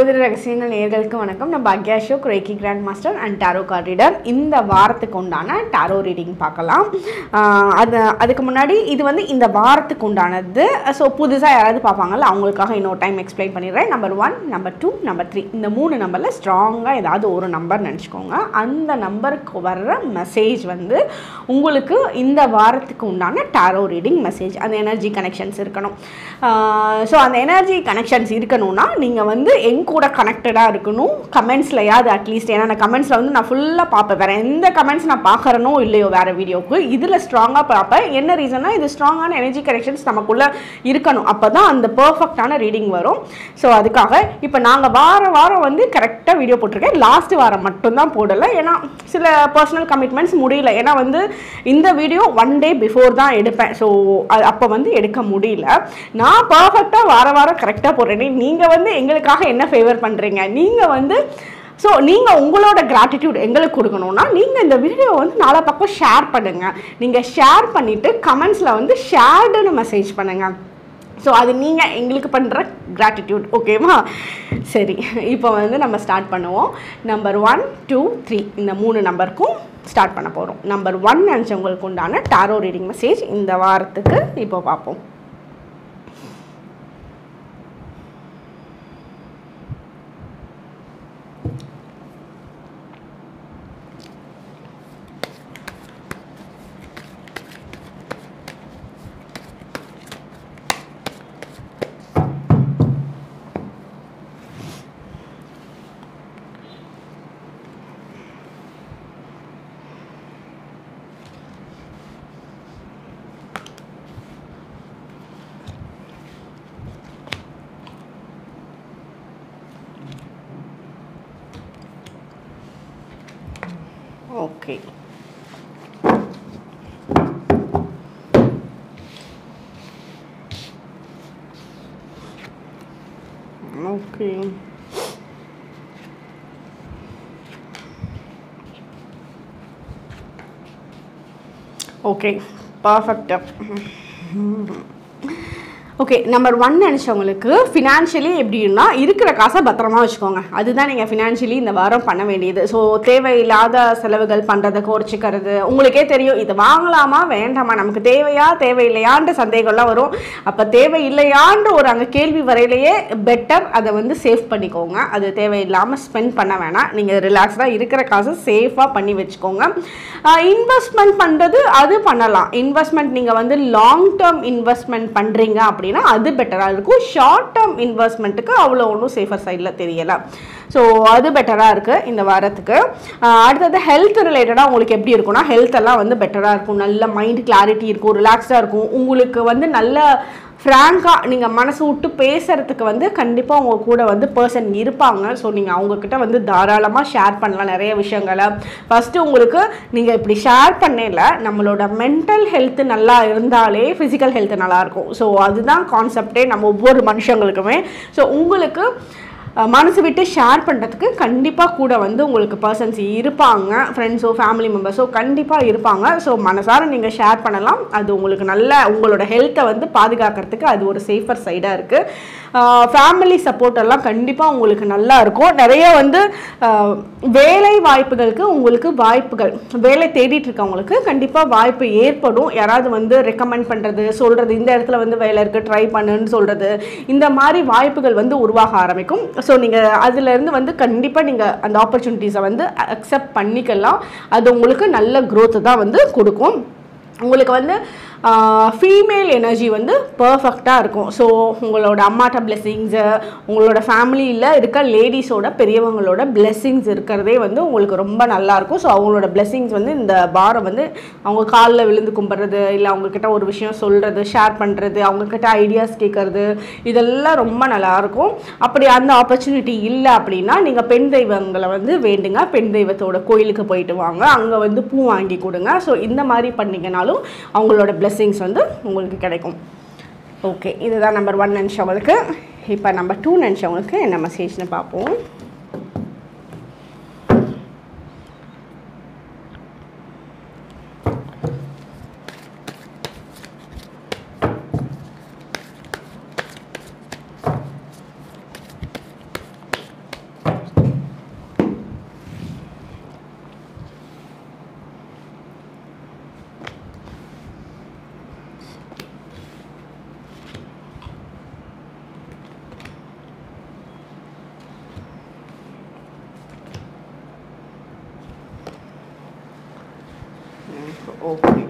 ஜோதிட ரகசியங்கள் நேர்களுக்கு வணக்கம் நம்ம பாக்யா Ashok reiki grand master and tarot card reader இந்த வாரத்துக்கு உண்டான டாரோ ரீடிங் பார்க்கலாம் ஆஹ் அது அதுக்கு முன்னாடி இது வந்து இந்த வாரத்துக்கு உண்டானது ஸோ புதுசாக யாராவது பார்ப்பாங்கல்ல அவங்களுக்காக இன்னொரு டைம் எக்ஸ்பிளைன் பண்ணிடுறேன் number one number two number three இந்த மூணு நம்பரில் ஸ்ட்ராங்காக ஏதாவது ஒரு நம்பர் நினச்சிக்கோங்க அந்த நம்பருக்கு வர்ற மெசேஜ் வந்து உங்களுக்கு இந்த வாரத்துக்கு உண்டான டாரோ ரீடிங் மெசேஜ் அந்த எனர்ஜி கனெக்ஷன்ஸ் இருக்கணும் ஸோ அந்த எனர்ஜி கனெக்ஷன்ஸ் இருக்கணும்னா நீங்கள் வந்து என் கூட கனெக்டடாக இருக்கணும் கமெண்ட்ஸ்லையாவது அட்லீஸ்ட் ஏன்னா நான் கமெண்ட்ஸில் வந்து நான் ஃபுல்லாக பார்ப்பேன் வேறு எந்த கமெண்ட்ஸ் நான் பார்க்குறனோ இல்லையோ வேறு வீடியோவுக்கு இதில் ஸ்ட்ராங்காக பார்ப்பேன் என்ன ரீசன்னா இது ஸ்ட்ராங்கான எனர்ஜி கனெக்ஷன்ஸ் நமக்குள்ளே இருக்கணும் அப்போ தான் அந்த பர்ஃபெக்டான ரீடிங் வரும் ஸோ அதுக்காக இப்போ நாங்கள் வார வாரம் வந்து கரெக்டாக வீடியோ போட்டிருக்கேன் லாஸ்ட் வாரம் மட்டும்தான் போடலை ஏன்னா சில பர்சனல் கமிட்மெண்ட்ஸ் முடியல ஏன்னா வந்து இந்த வீடியோ ஒன் டே பிஃபோர் தான் எடுப்பேன் ஸோ அப்போ வந்து எடுக்க முடியல நான் பர்ஃபெக்டாக வார வாரம் கரெக்டாக போடுறேனே நீங்கள் வந்து எங்களுக்காக என்ன ஃபேவர் பண்ணுறீங்க நீங்கள் வந்து ஸோ நீங்கள் உங்களோட கிராட்டிடியூட் எங்களுக்கு கொடுக்கணும்னா நீங்கள் இந்த வீடியோ வந்து நாலா பக்கம் ஷேர் பண்ணுங்கள் நீங்கள் ஷேர் பண்ணிவிட்டு கமெண்ட்ஸில் வந்து ஷேர்டுன்னு மெசேஜ் பண்ணுங்கள் ஸோ அது நீங்கள் எங்களுக்கு பண்ணுற கிராட்டிடியூட் ஓகேவா சரி இப்போ வந்து நம்ம ஸ்டார்ட் பண்ணுவோம் நம்பர் ஒன் டூ த்ரீ இந்த மூணு நம்பருக்கும் ஸ்டார்ட் பண்ண போகிறோம் நம்பர் ஒன் நினச்சவங்களுக்கு உண்டான டாரோ ரீடிங் மெசேஜ் இந்த வாரத்துக்கு இப்போ பார்ப்போம் okay okay okay perfect okay number one நினச்சவங்களுக்கு ஃபினான்ஷியலி எப்படின்னா இருக்கிற காசை பத்திரமா வச்சுக்கோங்க அதுதான் நீங்கள் ஃபினான்ஷியலி இந்த வாரம் பண்ண வேண்டியது ஸோ தேவையில்லாத செலவுகள் பண்ணுறதை குறைச்சிக்கிறது உங்களுக்கே தெரியும் இது வாங்கலாமா வேண்டாமா நமக்கு தேவையா தேவையில்லையான்ற சந்தேகம்லாம் வரும் அப்போ தேவையில்லையான்ற ஒரு அங்கே கேள்வி வரையிலேயே பெட்டர் அதை வந்து சேவ் பண்ணிக்கோங்க அது தேவையில்லாமல் ஸ்பெண்ட் பண்ண வேணாம் நீங்கள் ரிலாக்ஸ்டாக இருக்கிற காசை சேஃபாக பண்ணி வச்சுக்கோங்க இன்வெஸ்ட்மெண்ட் பண்ணுறது அது பண்ணலாம் இன்வெஸ்ட்மெண்ட் நீங்கள் வந்து லாங் டேர்ம் இன்வெஸ்ட்மெண்ட் பண்ணுறீங்க அப்படின்னா அது பெட்டராக இருக்கும் ஷார்ட் டேர்ம் இன்வெஸ்ட்மெண்ட்டுக்கு அவ்வளோ ஒன்றும் சேஃபர் சைடில் தெரியலை ஸோ அது பெட்டராக இருக்குது இந்த வாரத்துக்கு ஆஹ் அடுத்தது ஹெல்த் ரிலேட்டடாக உங்களுக்கு எப்படி இருக்கும்னா ஹெல்த் எல்லாம் வந்து பெட்டராக இருக்கும் நல்ல மைண்ட் கிளாரிட்டி இருக்கும் ரிலாக்ஸ்டாக இருக்கும் உங்களுக்கு வந்து நல்ல ஃப்ராங்காக நீங்கள் மனசு விட்டு பேசுகிறதுக்கு வந்து கண்டிப்பாக உங்கள் கூட வந்து பர்சன் இருப்பாங்க ஸோ நீங்கள் அவங்கக்கிட்ட வந்து தாராளமாக ஷேர் பண்ணலாம் நிறைய விஷயங்களை ஃபஸ்ட்டு உங்களுக்கு நீங்கள் இப்படி ஷேர் பண்ணல நம்மளோட மென்டல் ஹெல்த் நல்லா இருந்தாலே ஃபிசிக்கல் ஹெல்த் நல்லாயிருக்கும் ஸோ அதுதான் கான்செப்டே நம்ம ஒவ்வொரு மனுஷங்களுக்குமே ஸோ உங்களுக்கு அஹ், மனசு விட்டு ஷேர் பண்ணுறதுக்கு கண்டிப்பாக கூட வந்து உங்களுக்கு பர்சன்ஸ் இருப்பாங்க ஃப்ரெண்ட்ஸோ ஃபேமிலி மெம்பர்ஸோ கண்டிப்பாக இருப்பாங்க ஸோ மனசார நீங்கள் ஷேர் பண்ணலாம் அது உங்களுக்கு நல்ல உங்களோட ஹெல்த்தை வந்து பாதுகாக்கிறதுக்கு அது ஒரு சேஃபர் சைடாக இருக்குது ஃபேமிலி சப்போர்ட் எல்லாம் கண்டிப்பாக உங்களுக்கு நல்லா இருக்கும் நிறைய வந்து அஹ், வேலை வாய்ப்புகளுக்கு உங்களுக்கு வாய்ப்புகள் வேலை தேடிட்டு இருக்கவங்களுக்கு கண்டிப்பாக வாய்ப்பு ஏற்படும் யாராவது வந்து ரெக்கமெண்ட் பண்ணுறது சொல்கிறது இந்த இடத்துல வந்து வேலை இருக்குது ட்ரை பண்ணுன்னு சொல்கிறது இந்த மாதிரி வாய்ப்புகள் வந்து உருவாக ஆரம்பிக்கும் ஸோ நீங்கள் அதுலேருந்து வந்து கண்டிப்பாக நீங்கள் அந்த ஆப்பர்ச்சுனிட்டிஸை வந்து அக்செப்ட் பண்ணிக்கலாம் அது உங்களுக்கு நல்ல growth தான் வந்து கொடுக்கும் உங்களுக்கு வந்து ஃபீமேல் எனர்ஜி வந்து பர்ஃபெக்டாக இருக்கும் ஸோ உங்களோட அம்மாட்ட பிளெஸ்ஸிங்ஸு உங்களோட ஃபேமிலியில் இருக்க லேடிஸோட பெரியவங்களோட பிளெஸ்ஸிங்ஸ் இருக்கிறதே வந்து உங்களுக்கு ரொம்ப நல்லாயிருக்கும் ஸோ அவங்களோட பிளெஸ்ஸிங்ஸ் வந்து இந்த வாரம் வந்து அவங்க காலில் விழுந்து கும்பிட்றது இல்லை அவங்கக்கிட்ட ஒரு விஷயம் சொல்கிறது ஷேர் பண்ணுறது அவங்கக்கிட்ட ஐடியாஸ் கேட்குறது இதெல்லாம் ரொம்ப நல்லாயிருக்கும் அப்படி அந்த ஆப்பர்ச்சுனிட்டி இல்லை அப்படின்னா நீங்கள் பெண் தெய்வங்களை வந்து வேண்டுங்க பெண் தெய்வத்தோட கோயிலுக்கு போயிட்டு வாங்க அங்கே வந்து பூ வாங்கி கொடுங்க ஸோ இந்த மாதிரி பண்ணீங்கனாலும் அவங்களோட பிளெஸ்ஸிங்ஸ் வந்து உங்களுக்கு கிடைக்கும் ஓகே இதுதான் நம்பர் ஒன் நினச்சவங்களுக்கு இப்போ நம்பர் டூ நினச்சவங்களுக்கு என்ன மெசேஜ்னு பார்ப்போம் ஓகே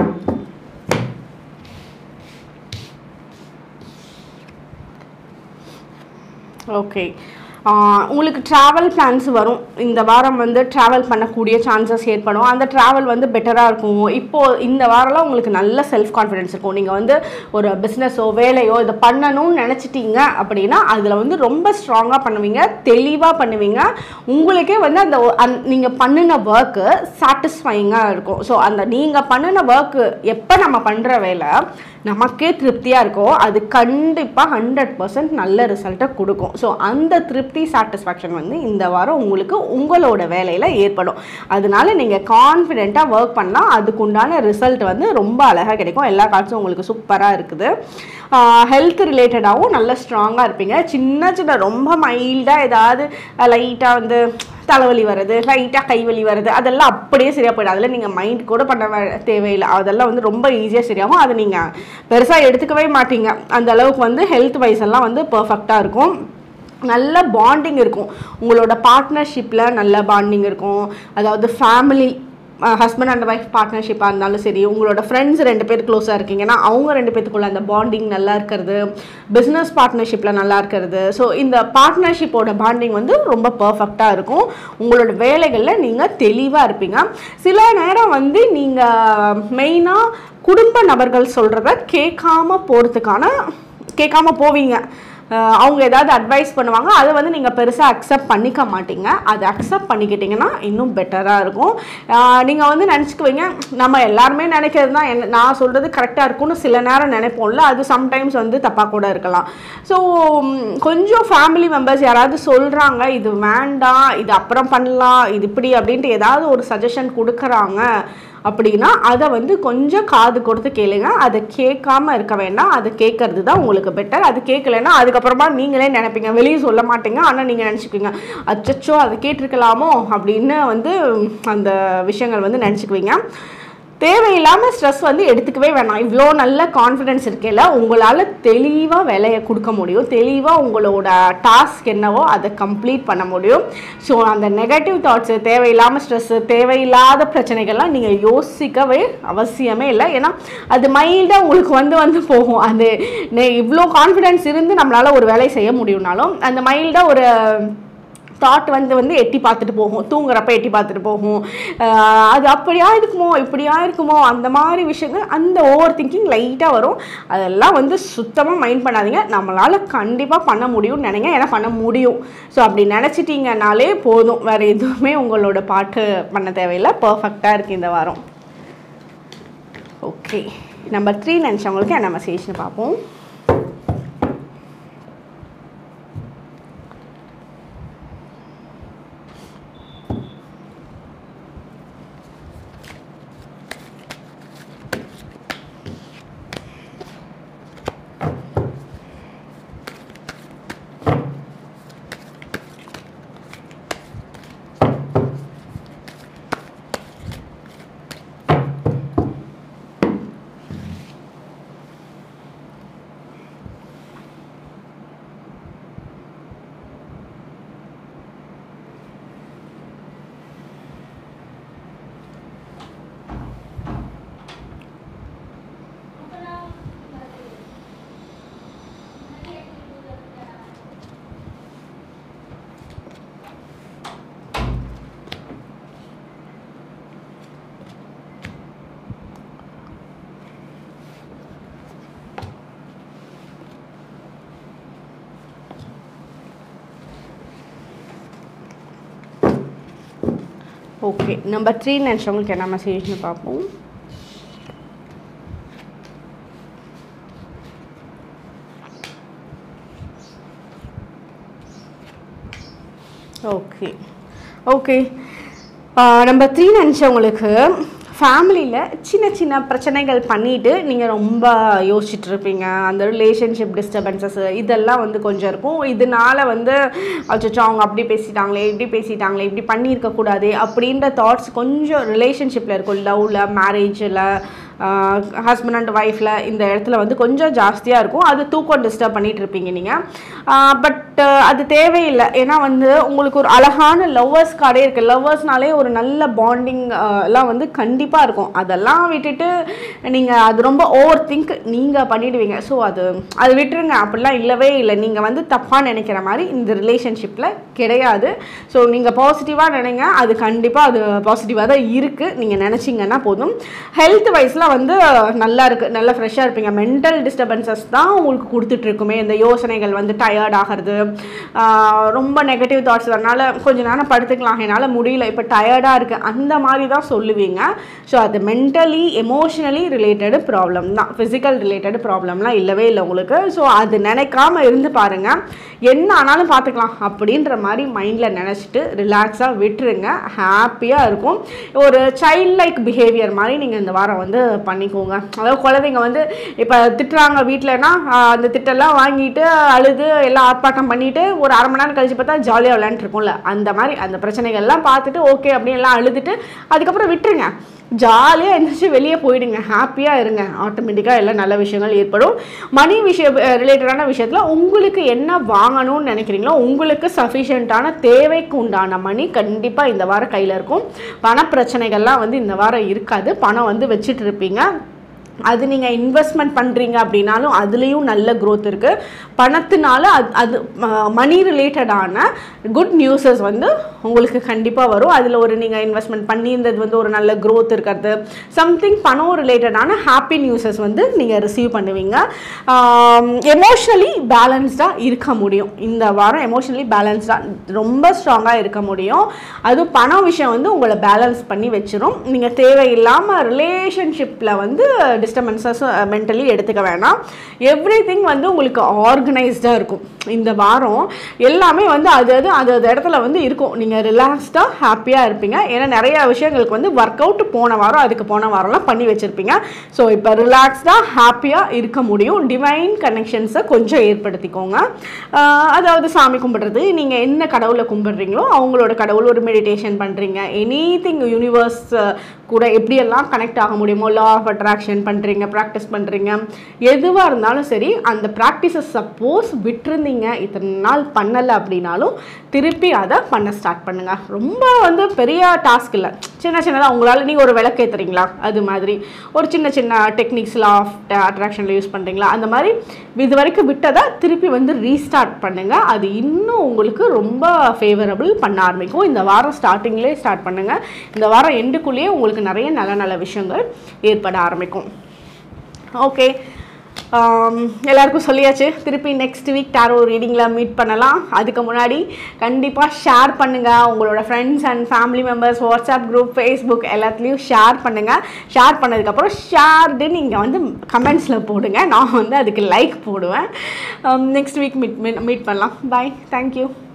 ஓகே உங்களுக்கு ட்ராவல் பிளான்ஸ் வரும் இந்த வாரம் வந்து ட்ராவல் பண்ணக்கூடிய சான்சஸ் ஏற்படும் அந்த ட்ராவல் வந்து பெட்டராக இருக்கும் இப்போது இந்த வாரம்லாம் உங்களுக்கு நல்ல செல்ஃப் கான்ஃபிடென்ஸ் இருக்கும் நீங்கள் வந்து ஒரு பிஸ்னஸோ வேலையோ இதை பண்ணணும்னு நினச்சிட்டீங்க அப்படின்னா அதில் வந்து ரொம்ப ஸ்ட்ராங்காக பண்ணுவீங்க தெளிவாக பண்ணுவீங்க உங்களுக்கே வந்து அந்த அந் நீங்கள் பண்ணின ஒர்க்கு சாட்டிஸ்ஃபைங்காக இருக்கும் ஸோ அந்த நீங்கள் பண்ணின ஒர்க்கு எப்போ நம்ம பண்ணுற வேலை நமக்கே திருப்தியாக இருக்கும் அது கண்டிப்பாக ஹண்ட்ரட் பர்சன்ட் நல்ல ரிசல்ட்டை கொடுக்கும் ஸோ அந்த திருப்தி சாட்டிஸ்ஃபேக்ஷன் வந்து இந்த வாரம் உங்களுக்கு உங்களோட வேலையில் ஏற்படும் அதனால நீங்கள் கான்ஃபிடெண்ட்டாக ஒர்க் பண்ணால் அதுக்குண்டான ரிசல்ட் வந்து ரொம்ப அழகாக கிடைக்கும் எல்லா காட்சும் உங்களுக்கு சூப்பராக இருக்குது ஹெல்த் ரிலேட்டடாகவும் நல்ல ஸ்ட்ராங்காக இருப்பீங்க சின்ன சின்ன ரொம்ப மைல்டாக ஏதாவது லைட்டாக வந்து தலைவலி வருது லைட்டாக கைவலி வருது அதெல்லாம் அப்படியே சரியாக போயிடும் அதில் நீங்கள் மைண்ட் கூட பண்ண வே- தேவையில்லை அதெல்லாம் வந்து ரொம்ப ஈஸியாக சரியாகும் அதை நீங்கள் பெருசாக எடுத்துக்கவே மாட்டீங்க அந்த அளவுக்கு வந்து ஹெல்த் வைஸ் எல்லாம் வந்து பர்ஃபெக்டாக இருக்கும் நல்ல பாண்டிங் இருக்கும் உங்களோட பார்ட்னர்ஷிப்பில் நல்ல பாண்டிங் இருக்கும் அதாவது ஃபேமிலி ஹஸ்பண்ட் அண்ட் ஒய்ஃப் பார்ட்னர்ஷிப்பாக இருந்தாலும் சரி உங்களோட ஃப்ரெண்ட்ஸ் ரெண்டு பேர் க்ளோஸாக இருக்கீங்கன்னா அவங்க ரெண்டு பேத்துக்குள்ள அந்த பாண்டிங் நல்லா இருக்கிறது பிஸ்னஸ் பார்ட்னர்ஷிப்பில் நல்லா இருக்கிறது ஸோ இந்த பார்ட்னர்ஷிப்போட பாண்டிங் வந்து ரொம்ப பர்ஃபெக்டாக இருக்கும் உங்களோட வேலைகளில் நீங்கள் தெளிவாக இருப்பீங்க சில நேரம் வந்து நீங்கள் மெயினாக குடும்ப நபர்கள் சொல்கிறத கேட்காம போகிறதுக்கான கேட்காம போவீங்க அஹ் அவங்க ஏதாவது அட்வைஸ் பண்ணுவாங்க அதை வந்து நீங்கள் பெருசாக அக்செப்ட் பண்ணிக்க மாட்டீங்க அதை அக்செப்ட் பண்ணிக்கிட்டிங்கன்னா இன்னும் பெட்டராக இருக்கும் நீங்கள் வந்து நினச்சிக்குவீங்க நம்ம எல்லாருமே நினைக்கிறது தான் என்ன நான் சொல்கிறது கரெக்டாக இருக்கும்னு சில நேரம் நினைப்போம்ல அது சம்டைம்ஸ் வந்து தப்பாக கூட இருக்கலாம் ஸோ கொஞ்சம் ஃபேமிலி மெம்பர்ஸ் யாராவது சொல்கிறாங்க இது வேண்டாம் இது அப்புறம் பண்ணலாம் இது இப்படி அப்படின்ட்டு ஏதாவது ஒரு சஜஷன் கொடுக்குறாங்க அப்படின்னா அதை வந்து கொஞ்சம் காது கொடுத்து கேளுங்க அதை கேட்காம இருக்க வேண்டாம் அதை கேட்கறது தான் உங்களுக்கு பெட்டர் அது கேட்கலன்னா அதுக்கப்புறமா நீங்களே நினைப்பீங்க வெளியே சொல்ல மாட்டீங்க ஆனால் நீங்கள் நினச்சிக்குவீங்க அச்சச்சோ அதை கேட்டிருக்கலாமோ அப்படின்னு வந்து அந்த விஷயங்கள் வந்து நினச்சிக்குவீங்க தேவையில்லாமல் ஸ்ட்ரெஸ் வந்து எடுத்துக்கவே வேணாம் இவ்வளோ நல்ல கான்ஃபிடென்ஸ் இருக்கையில் உங்களால் தெளிவாக வேலையை கொடுக்க முடியும் தெளிவாக உங்களோட டாஸ்க் என்னவோ அதை கம்ப்ளீட் பண்ண முடியும் ஸோ அந்த நெகட்டிவ் தாட்ஸு தேவையில்லாமல் ஸ்ட்ரெஸ்ஸு தேவையில்லாத பிரச்சனைகள்லாம் நீங்கள் யோசிக்கவே அவசியமே இல்லை ஏன்னா அது மைல்டாக உங்களுக்கு வந்து வந்து போகும் அது நெ- இவ்வளோ கான்ஃபிடென்ஸ் இருந்து நம்மளால் ஒரு வேலையை செய்ய முடியும்னாலும் அந்த மைல்டாக ஒரு தாட் வந்து வந்து எட்டி பார்த்துட்டு போகும் தூங்குறப்ப எட்டி பார்த்துட்டு போகும் ஆஹ் அது அப்படியா இருக்குமோ இப்படியா இருக்குமோ அந்த மாதிரி விஷயங்கள் அந்த ஓவர் திங்கிங் லைட்டாக வரும் அதெல்லாம் வந்து சுத்தமாக மைண்ட் பண்ணாதீங்க நம்மளால் கண்டிப்பாக பண்ண முடியும்னு நினைங்க ஏன்னா பண்ண முடியும் ஸோ அப்படி நினச்சிட்டிங்கனாலே போதும் வேறு எதுவுமே உங்களோட பாட்டு பண்ண தேவையில்லை பர்ஃபெக்டாக இருக்குது இந்த வாரம் ஓகே நம்பர் த்ரீ நினச்சவங்களுக்கு என்ன மெசேஜ்னு பார்ப்போம் ஓகே நம்பர் த்ரீ நினச்சவங்களுக்கு என்ன மெசேஜ்னு பார்ப்போம் ஓகே ஓகே நம்பர் த்ரீ நினச்சவங்களுக்கு ஃபேமிலியில் சின்ன சின்ன பிரச்சனைகள் பண்ணிட்டு நீங்கள் ரொம்ப யோசிச்சுட்டு இருப்பீங்க அந்த ரிலேஷன்ஷிப் டிஸ்டர்பன்சஸ் இதெல்லாம் வந்து கொஞ்சம் இருக்கும் இதனால வந்து அச்சோ அவங்க அப்படி பேசிட்டாங்களே இப்படி பேசிட்டாங்களே இப்படி பண்ணியிருக்க கூடாது அப்படின்ற தாட்ஸ் கொஞ்சம் ரிலேஷன்ஷிப்பில் இருக்கும் லவ்வில் மேரேஜில் ஹஸ்பண்ட் அண்ட் ஒய்ஃபில் இந்த இடத்துல வந்து கொஞ்சம் ஜாஸ்தியாக இருக்கும் அது தூக்கம் டிஸ்டர்ப் பண்ணிட்டு இருப்பீங்க நீங்கள் பட் பட் அது தேவையில்லை ஏன்னா வந்து உங்களுக்கு ஒரு அழகான லவ்வர்ஸ் கார்டே இருக்குது லவ்வர்ஸ்னாலே ஒரு நல்ல பாண்டிங் எல்லாம் வந்து கண்டிப்பாக இருக்கும் அதெல்லாம் விட்டுட்டு நீங்கள் அது ரொம்ப ஓவர் திங்க் நீங்கள் பண்ணிடுவீங்க ஸோ அது அது விட்டுருங்க அப்படிலாம் இல்லவே இல்லை நீங்கள் வந்து தப்பாக நினைக்கிற மாதிரி இந்த ரிலேஷன்ஷிப்பில் கிடையாது ஸோ நீங்கள் பாசிட்டிவாக நினைங்க அது கண்டிப்பாக அது பாசிட்டிவாக தான் இருக்குது நீங்கள் நினச்சிங்கன்னா போதும் ஹெல்த் வைஸில் வந்து நல்லா இருக்குது நல்லா ஃப்ரெஷ்ஷாக இருப்பீங்க மென்டல் டிஸ்டர்பன்சஸ் தான் உங்களுக்கு கொடுத்துட்ருக்குமே இந்த யோசனைகள் வந்து டயர்ட் ஆகிறது ஆஹ் ரொம்ப நெகட்டிவ் தாட்ஸ் வரனால கொஞ்ச நேரம் படுத்துக்கலாம் என்னால் முடியல இப்போ டயர்டாக இருக்குது அந்த மாதிரி தான் சொல்லுவீங்க ஸோ அது மென்டலி எமோஷனலி ரிலேட்டடு ப்ராப்ளம் தான் ஃபிசிக்கல் ரிலேட்டடு ப்ராப்ளம்லாம் இல்லவே இல்லை உங்களுக்கு ஸோ அது நினைக்காம இருந்து பாருங்கள் என்ன ஆனாலும் பார்த்துக்கலாம் அப்படின்ற மாதிரி மைண்டில் நினச்சிட்டு ரிலாக்ஸாக விட்டுருங்க ஹாப்பியாக இருக்கும் ஒரு சைல்ட் லைக் பிஹேவியர் மாதிரி நீங்கள் இந்த வாரம் வந்து பண்ணிக்கோங்க அதாவது குழந்தைங்க வந்து இப்போ திட்டுறாங்க வீட்டிலனா அந்த திட்டெல்லாம் வாங்கிட்டு அழுது எல்லாம் ஆர்ப்பாட்டம் பண்ணிட்டு ஒரு அரை மணி நேரம் கழிச்சு பார்த்தா ஜாலியாக விளையாண்டுருக்கும்ல அந்த மாதிரி அந்த பிரச்சனைகள்லாம் பார்த்துட்டு ஓகே அப்படின்னு எல்லாம் அழுதுட்டு அதுக்கப்புறம் விட்டுருங்க ஜாலியாக எழுந்திரிச்சு வெளியே போயிடுங்க ஹாப்பியாக இருங்க ஆட்டோமேட்டிக்காக எல்லாம் நல்ல விஷயங்கள் ஏற்படும் மணி விஷயம் ரிலேட்டடான விஷயத்தில் உங்களுக்கு என்ன வாங்கணும்னு நினைக்கிறீங்களோ உங்களுக்கு சஃபிஷியண்ட்டான தேவைக்கு உண்டான மணி கண்டிப்பாக இந்த வாரம் கையில் இருக்கும் பண பிரச்சனைகள்லாம் வந்து இந்த வாரம் இருக்காது பணம் வந்து வச்சுட்டு இருப்பீங்க அது நீங்கள் இன்வெஸ்ட்மெண்ட் பண்ணுறீங்க அப்படின்னாலும் அதுலேயும் நல்ல growth இருக்குது பணத்தினால அது அது மணி ரிலேட்டடான குட் நியூஸஸ் வந்து உங்களுக்கு கண்டிப்பாக வரும் அதில் ஒரு நீங்கள் இன்வெஸ்ட்மெண்ட் பண்ணியிருந்தது வந்து ஒரு நல்ல growth இருக்கிறது சம்திங் பணம் ரிலேட்டடான ஹாப்பி நியூஸஸ் வந்து நீங்கள் ரிசீவ் பண்ணுவீங்க எமோஷ்னலி பேலன்ஸ்டாக இருக்க முடியும் இந்த வாரம் எமோஷ்னலி பேலன்ஸ்டாக ரொம்ப ஸ்ட்ராங்காக இருக்க முடியும் அதுவும் பணம் விஷயம் வந்து உங்களை பேலன்ஸ் பண்ணி வச்சிரும் நீங்கள் தேவையில்லாமல் ரிலேஷன்ஷிப்பில் வந்து டிஸ்டர்பன்சஸ் மென்டலி எடுத்துக்க வேணாம் எவ்ரி திங் வந்து உங்களுக்கு ஆர்கனைஸ்டாக இருக்கும் இந்த வாரம் எல்லாமே வந்து அது அது அது அது இடத்துல வந்து இருக்கும் நீங்கள் ரிலாக்ஸ்டாக ஹாப்பியாக இருப்பீங்க ஏன்னா நிறைய விஷயங்களுக்கு வந்து ஒர்க் அவுட் போன வாரம் அதுக்கு போன வாரம்லாம் பண்ணி வச்சுருப்பீங்க ஸோ இப்போ ரிலாக்ஸ்டாக ஹாப்பியாக இருக்க முடியும் டிவைன் கனெக்ஷன்ஸை கொஞ்சம் ஏற்படுத்திக்கோங்க ஆஹ் அதாவது சாமி கும்பிடுறது நீங்கள் என்ன கடவுளை கும்பிடுறீங்களோ அவங்களோட கடவுள் ஒரு மெடிடேஷன் பண்ணுறீங்க எனி திங் யூனிவர்ஸ் கூட எப்படியெல்லாம் கனெக்ட் ஆக முடியுமோ லா ஆஃப் அட்ராக்ஷன் பண்ணுறீங்க ப்ராக்டிஸ் பண்ணுறீங்க எதுவாக இருந்தாலும் சரி அந்த ப்ராக்டிஸஸ் சப்போஸ் விட்டுருந்தீங்க இத்தனை நாள் பண்ணலை அப்படின்னாலும் திருப்பி அதை பண்ண ஸ்டார்ட் பண்ணுங்க ரொம்ப வந்து பெரிய டாஸ்க் இல்லை சின்ன சின்னதாக உங்களால் நீங்கள் ஒரு விளக்கு ஏற்றுறீங்களா அது மாதிரி ஒரு சின்ன சின்ன டெக்னிக்ஸ் லா ஆஃப் அட்ராக்ஷனில் யூஸ் பண்ணுறீங்களா அந்த மாதிரி இது வரைக்கும் விட்டதை திருப்பி வந்து ரீஸ்டார்ட் பண்ணுங்கள் அது இன்னும் உங்களுக்கு ரொம்ப ஃபேவரபிள் பண்ண ஆரம்பிக்கும் இந்த வாரம் ஸ்டார்டிங்லேயே ஸ்டார்ட் பண்ணுங்கள் இந்த வாரம் எண்டுக்குள்ளேயே உங்களுக்கு நிறைய நல்ல நல்ல விஷயங்கள் ஏற்பட ஆரம்பிக்கும் ஓகே எல்லாருக்கும் சொல்லியாச்சு திருப்பி நெக்ஸ்ட் வீக் டேரோ ரீடிங்கில் மீட் பண்ணலாம் அதுக்கு முன்னாடி கண்டிப்பாக ஷேர் பண்ணுங்கள் உங்களோட friends and family members WhatsApp group Facebook எல்லாத்துலேயும் ஷேர் பண்ணுங்கள் ஷேர் பண்ணதுக்கப்புறம் ஷேர்டு நீங்கள் வந்து கமெண்ட்ஸில் போடுங்க நான் வந்து அதுக்கு லைக் போடுவேன் நெக்ஸ்ட் வீக் மீட் மீட் பண்ணலாம் பாய் தேங்க்யூ